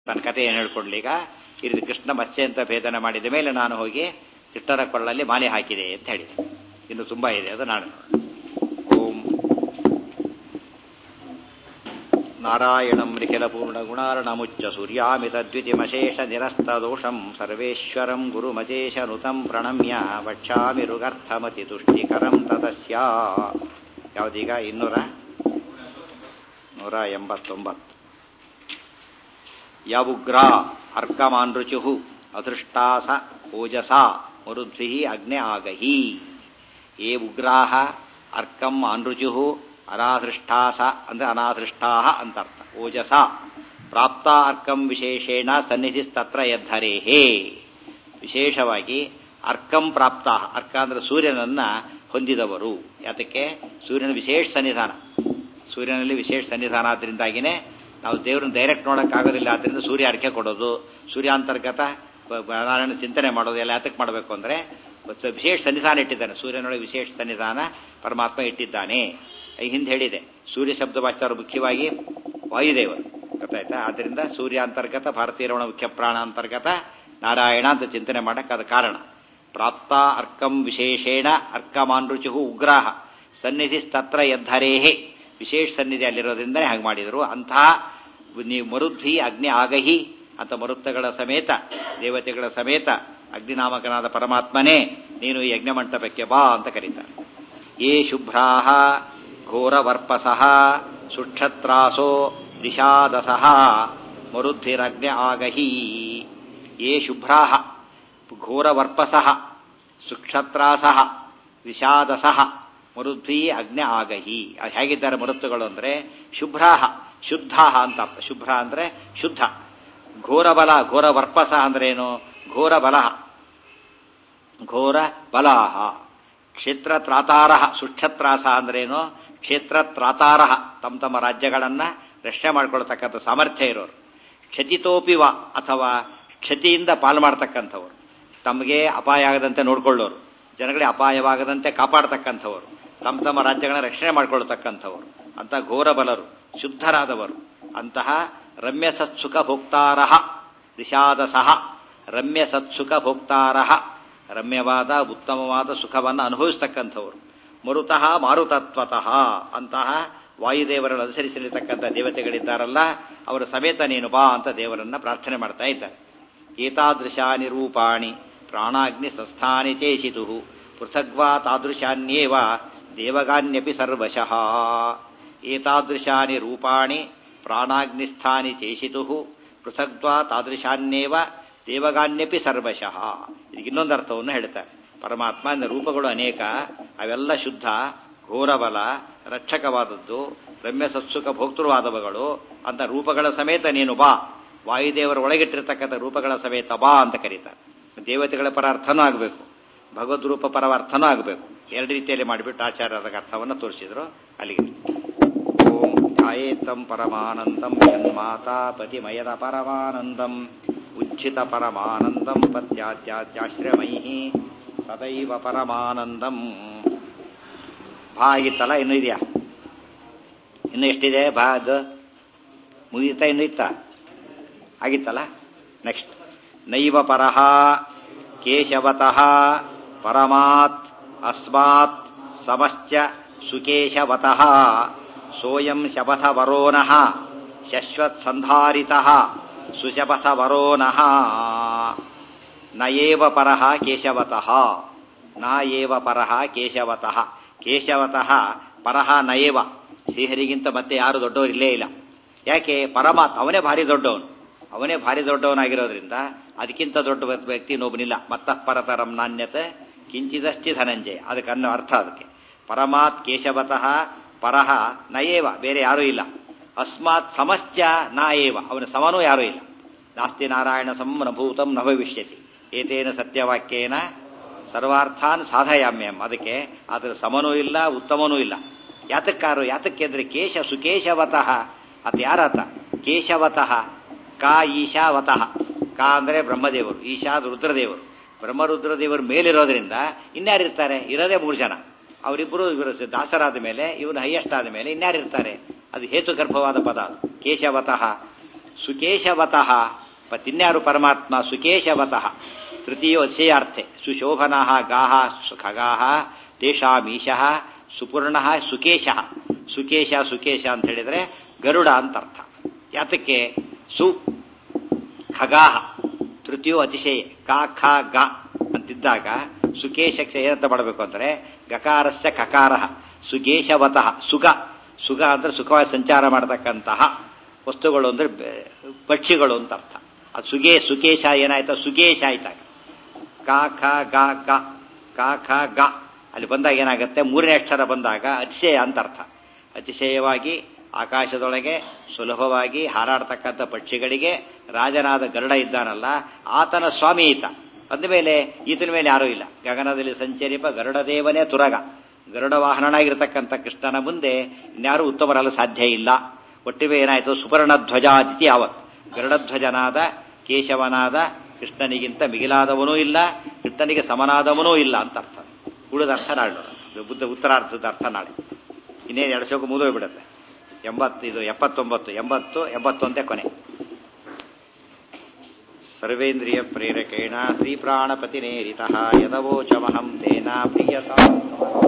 ತನ್ನ ಕಥೆ ಏನು ಹೇಳ್ಕೊಡ್ಲಿ ಈಗ ಈ ರೀತಿ ಕೃಷ್ಣ ಮತ್ಸ್ಯ ಅಂತ ಭೇದನ ಮಾಡಿದ ಮೇಲೆ ನಾನು ಹೋಗಿ ಕೃಷ್ಣರ ಕೊಳ್ಳಲ್ಲಿ ಮಾಲೆ ಹಾಕಿದೆ ಅಂತ ಹೇಳಿದೆ ಇನ್ನು ತುಂಬಾ ಇದೆ ಅದು ನಾನು ಓಂ ನಾರಾಯಣಂ ನಿಖಿಲ ಪೂರ್ಣ ಗುಣಾರ್ಣಮುಚ್ಚ ಸೂರ್ಯಾಮಿತ ದ್ವಿತಿಮಶೇಷ ನಿರಸ್ತ ದೋಷಂ ಸರ್ವೇಶ್ವರಂ ಗುರುಮಜೇಶನುತಂ ಪ್ರಣಮ್ಯ ವಕ್ಷಾಮಿ ಋಗರ್ಥಮತಿ ತುಷ್ಟಿಕರಂ ತದಸ್ಯ ಯಾವುದೀಗ ಇನ್ನೂರ ನೂರ ಎಂಬತ್ತೊಂಬತ್ತು ಯವುಗ್ರ ಅರ್ಕಮಾನೃಚು ಅಧೃಷ್ಟಾಸ ಓಜಸ ಮರುದ್ಭಿ ಅಗ್ನೆ ಆಗಹಿ ಏ ಉಗ್ರಾಹ ಅರ್ಕಂ ಆನೃಚು ಅನಾಧೃಷ್ಟಾಸ ಅಂದ್ರೆ ಅನಾಧೃಷ್ಟಾಹ ಅಂತರ್ಥ ಓಜಸ ಪ್ರಾಪ್ತ ಅರ್ಕಂ ವಿಶೇಷೇಣ ಸನ್ನಿಧಿಸ್ತತ್ರ ಯದ್ಧರೇಹೇ ವಿಶೇಷವಾಗಿ ಅರ್ಕಂ ಪ್ರಾಪ್ತ ಅರ್ಕ ಅಂದ್ರೆ ಸೂರ್ಯನನ್ನ ಹೊಂದಿದವರು ಯಾತಕ್ಕೆ ಸೂರ್ಯನ ವಿಶೇಷ ಸನ್ನಿಧಾನ ಸೂರ್ಯನಲ್ಲಿ ವಿಶೇಷ ಸನ್ನಿಧಾನ ಆದ್ರಿಂದಾಗಿನೇ ನಾವು ದೇವ್ರನ್ನ ಡೈರೆಕ್ಟ್ ನೋಡೋಕ್ಕಾಗೋದಿಲ್ಲ ಆದ್ರಿಂದ ಸೂರ್ಯ ಅರ್ಕೆ ಕೊಡೋದು ಸೂರ್ಯಾಂತರ್ಗತ ನಾರಾಯಣ ಚಿಂತನೆ ಮಾಡೋದು ಎಲ್ಲ ಯಾತಕ್ಕೆ ಮಾಡಬೇಕು ಅಂದ್ರೆ ವಿಶೇಷ ಸನ್ನಿಧಾನ ಇಟ್ಟಿದ್ದಾನೆ ಸೂರ್ಯನೊಳಗೆ ವಿಶೇಷ ಸನ್ನಿಧಾನ ಪರಮಾತ್ಮ ಇಟ್ಟಿದ್ದಾನೆ ಹಿಂದೆ ಹೇಳಿದೆ ಸೂರ್ಯ ಶಬ್ದ ವಾಚ್ಯವರು ಮುಖ್ಯವಾಗಿ ವಾಯುದೇವರು ಗೊತ್ತಾಯ್ತಾ ಆದ್ರಿಂದ ಸೂರ್ಯಾಂತರ್ಗತ ಭಾರತೀಯ ರಮಣ ಮುಖ್ಯ ಪ್ರಾಣ ಅಂತರ್ಗತ ನಾರಾಯಣ ಅಂತ ಚಿಂತನೆ ಮಾಡಕ್ಕೆ ಅದು ಕಾರಣ ಪ್ರಾಪ್ತ ಅರ್ಕಂ ವಿಶೇಷೇಣ ಅರ್ಕಮಾನೃಚು ಉಗ್ರಾಹ ಸನ್ನಿಧಿಸ್ತತ್ರ ಯದ್ಧರೇಹೇ ವಿಶೇಷ ಸನ್ನಿಧಿ ಅಲ್ಲಿರೋದ್ರಿಂದನೇ ಹಾಗೆ ಮಾಡಿದರು ಅಂತಹ ನೀವು ಮರುದ್ವಿ ಅಗ್ನಿ ಆಗಹಿ ಅಂತ ಮರುತ್ತಗಳ ಸಮೇತ ದೇವತೆಗಳ ಸಮೇತ ಅಗ್ನಿನಾಮಕನಾದ ಪರಮಾತ್ಮನೇ ನೀನು ಈ ಯಜ್ಞ ಮಂಟಪಕ್ಕೆ ಬಾ ಅಂತ ಕರೀತಾರೆ ಯೇ ಶುಭ್ರಾಹ ಘೋರವರ್ಪಸಃ ಸುಕ್ಷತ್ರಾಸೋ ನಿಷಾದಸಃ ಮರುದ್ಭಿರಗ್ನಿ ಆಗಹಿ ಯೇ ಶುಭ್ರಾಹ ಘೋರವರ್ಪಸಃ ಸುಕ್ಷತ್ರಾಸಃ ವಿಷಾದಸಃ ಮರುದ್ಭಿ ಅಗ್ನಿ ಆಗಹಿ ಹೇಗಿದ್ದಾರೆ ಮರುತ್ತುಗಳು ಅಂದ್ರೆ ಶುಭ್ರಾಹ ಶುದ್ಧ ಅಂತ ಅರ್ಥ ಶುಭ್ರ ಅಂದ್ರೆ ಶುದ್ಧ ಘೋರಬಲ ಘೋರ ವರ್ಪಸ ಅಂದ್ರೆ ಏನು ಘೋರ ಬಲ ಘೋರ ಬಲಾಹ ಕ್ಷೇತ್ರ ತ್ರಾತಾರ ಸುಕ್ಷತ್ರಾಸ ಅಂದ್ರೇನು ಕ್ಷೇತ್ರ ತ್ರಾತಾರ ತಮ್ಮ ತಮ್ಮ ರಾಜ್ಯಗಳನ್ನ ರಕ್ಷಣೆ ಮಾಡ್ಕೊಳ್ತಕ್ಕಂಥ ಸಾಮರ್ಥ್ಯ ಇರೋರು ಕ್ಷತಿತೋಪಿವ ಅಥವಾ ಕ್ಷತಿಯಿಂದ ಪಾಲು ಮಾಡ್ತಕ್ಕಂಥವ್ರು ತಮಗೆ ಅಪಾಯ ಆಗದಂತೆ ನೋಡ್ಕೊಳ್ಳೋರು ಜನಗಳಿಗೆ ಅಪಾಯವಾಗದಂತೆ ಕಾಪಾಡ್ತಕ್ಕಂಥವರು ತಮ್ಮ ತಮ್ಮ ರಾಜ್ಯಗಳನ್ನ ರಕ್ಷಣೆ ಮಾಡ್ಕೊಳ್ತಕ್ಕಂಥವರು ಅಂತ ಘೋರ ಬಲರು ಶುದ್ಧರಾದವರು ಅಂತಹ ರಮ್ಯ ಸತ್ಸುಖ ಭೋಕ್ತಾರಹ ರಿಷಾದಸಹ ರಮ್ಯ ಸತ್ಸುಖ ಭೋಕ್ತಾರಹ ರಮ್ಯವಾದ ಉತ್ತಮವಾದ ಸುಖವನ್ನು ಅನುಭವಿಸ್ತಕ್ಕಂಥವರು ಮರುತಃ ಮಾರುತತ್ವತಃ ಅಂತಹ ವಾಯುದೇವರನ್ನು ಅನುಸರಿಸಲಿರ್ತಕ್ಕಂಥ ದೇವತೆಗಳಿದ್ದಾರಲ್ಲ ಅವರ ಸಮೇತ ನೀನು ಬಾ ಅಂತ ದೇವರನ್ನ ಪ್ರಾರ್ಥನೆ ಮಾಡ್ತಾ ಇದ್ದಾರೆ ಏತಾದೃಶಾನಿ ರೂಪಾಣಿ ಪ್ರಾಣಾಗ್ನಿ ಸಂಸ್ಥಾನಿ ಚೇಷಿತು ಪೃಥಗ್ವಾ ತಾದೃಶಾನ್ಯೇವ ದೇವಗಾನ್ಯಪಿ ಸರ್ವಶಃ ಏತಾದೃಶಾನಿ ರೂಪಾಣಿ ಪ್ರಾಣಾಗ್ನಿಸ್ಥಾನಿ ಚೇಷಿತು ಪೃಥಗ್ವಾ ತಾದೃಶಾನ್ಯೇವ ದೇವಗಾನ್ಯಪಿ ಸರ್ವಶಃ ಇದಕ್ಕೆ ಇನ್ನೊಂದು ಅರ್ಥವನ್ನು ಹೇಳ್ತಾರೆ ಪರಮಾತ್ಮ ಅಂದ್ರೆ ರೂಪಗಳು ಅನೇಕ ಅವೆಲ್ಲ ಶುದ್ಧ ಘೋರಬಲ ರಕ್ಷಕವಾದದ್ದು ರಮ್ಯ ಸತ್ಸುಖ ಭೋಕ್ತೃವಾದವುಗಳು ಅಂತ ರೂಪಗಳ ಸಮೇತ ನೀನು ಬಾ ವಾಯುದೇವರ ಒಳಗಿಟ್ಟಿರ್ತಕ್ಕಂಥ ರೂಪಗಳ ಸಮೇತ ಬಾ ಅಂತ ಕರೀತಾರೆ ದೇವತೆಗಳ ಪರ ಅರ್ಥನೂ ಆಗಬೇಕು ಭಗವದ್ ರೂಪ ಪರವ ಅರ್ಥನೂ ಆಗಬೇಕು ಎರಡು ರೀತಿಯಲ್ಲಿ ಮಾಡಿಬಿಟ್ಟು ಆಚಾರ್ಯರ ಅರ್ಥವನ್ನು ತೋರಿಸಿದ್ರು ಅಲ್ಲಿಗೆ ಓಂ ಧ್ಯಾಯೇತಂ ಪರಮಾನಂದಂ ಜನ್ಮಾತಾ ಪತಿಮಯದ ಪರಮಾನಂದಂ ಉಜ್ಜಿತ ಪರಮಾನಂದಂ ಪತ್ಯಾದ್ಯಾಶ್ರಮೈ ಸದೈವ ಪರಮಾನಂದಂ ಭಾ ಆಗಿತ್ತಲ್ಲ ಇನ್ನೂ ಇದೆಯಾ ಇನ್ನು ಎಷ್ಟಿದೆ ಭಾ ಅದು ಮುಗಿತಾ ಇನ್ನು ಇತ್ತ ಆಗಿತ್ತಲ್ಲ ನೆಕ್ಸ್ಟ್ ನೈವ ಪರಹ ಕೇಶವತಃ ಪರಮಾತ್ ಅಸ್ಮಾತ್ ಸಮಶ್ಚ ಸುಕೇಶವತಃ ಸೋಯಂ ಶಪಥ ವರೋನಃ ಶಶ್ವತ್ ಸಂಧಾರಿತಃ ಸುಶಪಥ ವರೋನಃ ನ ಏವ ಪರಹ ಕೇಶವತಃ ನ ಏವ ಪರಹ ಕೇಶವತಃ ಕೇಶವತಃ ಪರಹ ನ ಏವ ಶ್ರೀಹರಿಗಿಂತ ಮತ್ತೆ ಯಾರು ದೊಡ್ಡವರು ಇಲ್ಲೇ ಇಲ್ಲ ಯಾಕೆ ಪರಮಾತ್ ಅವನೇ ಭಾರಿ ದೊಡ್ಡವನು ಅವನೇ ಭಾರಿ ದೊಡ್ಡವನಾಗಿರೋದ್ರಿಂದ ಅದಕ್ಕಿಂತ ದೊಡ್ಡ ವ್ಯಕ್ತಿ ಇನ್ನೊಬ್ಬನಿಲ್ಲ ಮತ್ತಃ ಪರತರಂ ನಾಣ್ಯತೆ ಕಿಂಚಿದಸ್ತಿ ಧನಂಜಯ ಅದಕ್ಕೆ ಅನ್ನೋ ಅರ್ಥ ಅದಕ್ಕೆ ಪರಮಾತ್ ಕೇಶವತಃ ಪರಹ ನಯೇವ ಬೇರೆ ಯಾರೂ ಇಲ್ಲ ಅಸ್ಮಾತ್ ಸಮಶ್ಚ ನ ಏವ ಅವನ ಸಮನೂ ಯಾರೂ ಇಲ್ಲ ನಾಸ್ತಿ ನಾರಾಯಣ ಸಂಭೂತಂ ನ ಭವಿಷ್ಯತಿ ಏತೇನ ಸತ್ಯವಾಕ್ಯೇನ ಸರ್ವಾರ್ಥಾನ್ ಸಾಧಯಾಮ್ಯಂ ಅದಕ್ಕೆ ಅದರ ಸಮನೂ ಇಲ್ಲ ಉತ್ತಮನೂ ಇಲ್ಲ ಯಾತಕ್ಕಾರು ಯಾತಕ್ಕೆ ಅಂದ್ರೆ ಕೇಶ ಸುಕೇಶವತಃ ಅತ ಯಾರಾತ ಕೇಶವತಃ ಕಾ ಈಶಾವತಃ ಕಾ ಅಂದ್ರೆ ಬ್ರಹ್ಮದೇವರು ಈಶಾ ರುದ್ರದೇವರು ಬ್ರಹ್ಮರುದ್ರದೇವರು ಮೇಲಿರೋದ್ರಿಂದ ಇನ್ಯಾರಿರ್ತಾರೆ ಇರೋದೇ ಮೂರು ಜನ ಅವರಿಬ್ಬರು ಇವರು ದಾಸರಾದ ಮೇಲೆ ಇವನು ಹೈಯೆಸ್ಟ್ ಆದ ಮೇಲೆ ಇನ್ಯಾರಿರ್ತಾರೆ ಅದು ಹೇತುಗರ್ಭವಾದ ಪದ ಅದು ಕೇಶವತಃ ಸುಕೇಶವತಃ ಪತಿನ್ಯಾರು ಪರಮಾತ್ಮ ಸುಕೇಶವತಃ ತೃತೀಯೋ ಅತಿಶಯಾರ್ಥೆ ಸುಶೋಭನಃ ಗಾಹ ಖಗಾಹ ತೇಷಾಮೀಶಃ ಸುಪೂರ್ಣಃ ಸುಕೇಶಃ ಸುಕೇಶ ಸುಕೇಶ ಅಂತ ಹೇಳಿದ್ರೆ ಗರುಡ ಅಂತ ಅರ್ಥ ಯಾತಕ್ಕೆ ಸು ಖಗಾಹ ತೃತೀಯೋ ಅತಿಶಯ ಕಾ ಖ ಗ ಅಂತಿದ್ದಾಗ ಸುಕೇಶಕ್ಕೆ ಏನಂತ ಮಾಡಬೇಕು ಅಂದ್ರೆ ಗಕಾರಸ್ಯ ಕಕಾರ ಸುಕೇಶವತಃ ಸುಗ ಸುಗ ಅಂದ್ರೆ ಸುಖವಾಗಿ ಸಂಚಾರ ಮಾಡತಕ್ಕಂತಹ ವಸ್ತುಗಳು ಅಂದ್ರೆ ಬೆ- ಪಕ್ಷಿಗಳು ಅಂತ ಅರ್ಥ ಅದು ಸುಗೇ ಸುಕೇಶ ಏನಾಯ್ತು ಸುಗೇಶ ಆಯ್ತಾಗ ಕಾ ಖ ಗ ಗ ಕಾ ಖ ಗ ಅಲ್ಲಿ ಬಂದಾಗ ಏನಾಗುತ್ತೆ ಮೂರನೇ ಅಕ್ಷರ ಬಂದಾಗ ಅತಿಶಯ ಅಂತ ಅರ್ಥ ಅತಿಶಯವಾಗಿ ಆಕಾಶದೊಳಗೆ ಸುಲಭವಾಗಿ ಹಾರಾಡ್ತಕ್ಕಂಥ ಪಕ್ಷಿಗಳಿಗೆ ರಾಜನಾದ ಗರುಡ ಇದ್ದಾನಲ್ಲ ಆತನ ಸ್ವಾಮಿ ಈತ ಅಂದಮೇಲೆ ಈತನ ಮೇಲೆ ಯಾರೂ ಇಲ್ಲ ಗಗನದಲ್ಲಿ ಸಂಚರಿಪ ಗರುಡ ದೇವನೇ ತುರಗ ಗರುಡ ವಾಹನನಾಗಿರ್ತಕ್ಕಂಥ ಕೃಷ್ಣನ ಮುಂದೆ ಇನ್ಯಾರೂ ಉತ್ತಮರಲ್ಲ ಸಾಧ್ಯ ಇಲ್ಲ ಒಟ್ಟಿಗೆ ಏನಾಯಿತು ಸುಪರ್ಣಧ್ವಜಾದಿತಿ ಯಾವತ್ ಗರುಡಧ್ವಜನಾದ ಕೇಶವನಾದ ಕೃಷ್ಣನಿಗಿಂತ ಮಿಗಿಲಾದವನೂ ಇಲ್ಲ ಕೃಷ್ಣನಿಗೆ ಸಮನಾದವನೂ ಇಲ್ಲ ಅಂತ ಅರ್ಥ ಉಳಿದ ಅರ್ಥ ನಾಳೆ ನೋಡೋಣ ಬುದ್ಧ ಉತ್ತರಾರ್ಥದ ಅರ್ಥ ನಾಳೆ ಇನ್ನೇನು ಎರಡು ಶೋಕ ಮುಗಿದೋಗ್ಬಿಡುತ್ತೆ ಎಂಬತ್ತು ಇದು ಎಪ್ಪತ್ತೊಂಬತ್ತು ಎಂಬತ್ತು ಎಂಬತ್ತೊಂದೇ ಕೊನೆ ಸರ್ವೇಂದ್ರಿಯ ಪ್ರೇರಕೇಣ ಶ್ರೀ ಪ್ರಾಣಪತಿನೇರಿತಃ ಯದವೋಚಮಹಂ ತೇನ ಪ್ರಿಯತಾ